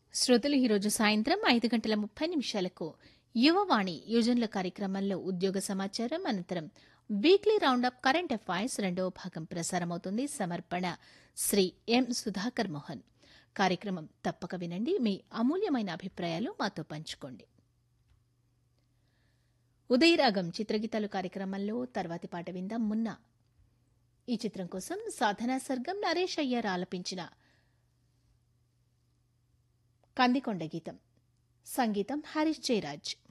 శ్రోతలు ఈరోజు సాయంత్రం ఐదు గంటల ముప్పై నిమిషాలకు యువవాణి యోజనల కార్యక్రమంలో ఉద్యోగ సమాచారం అనంతరం వీక్లీ రౌండప్ కరెంట్ అఫైర్స్ రెండవ భాగం ప్రసారమవుతుంది సమర్పణ శ్రీ ఎం సుధాకర్ మోహన్ కార్యక్రమం తప్పక వినండి మీ అమూల్యమైన అభిప్రాయాలు మాతో పంచుకోండి ఉదయరాగం చిత్రగీతాలు కార్యక్రమంలో తర్వాతి పాట విందాం మున్న ఈ చిత్రం కోసం సాధనా సర్గం నరేష్ అయ్యర్ ఆలపించిన కందికొండ గీతం సంగీతం హరీష్ జయరాజ్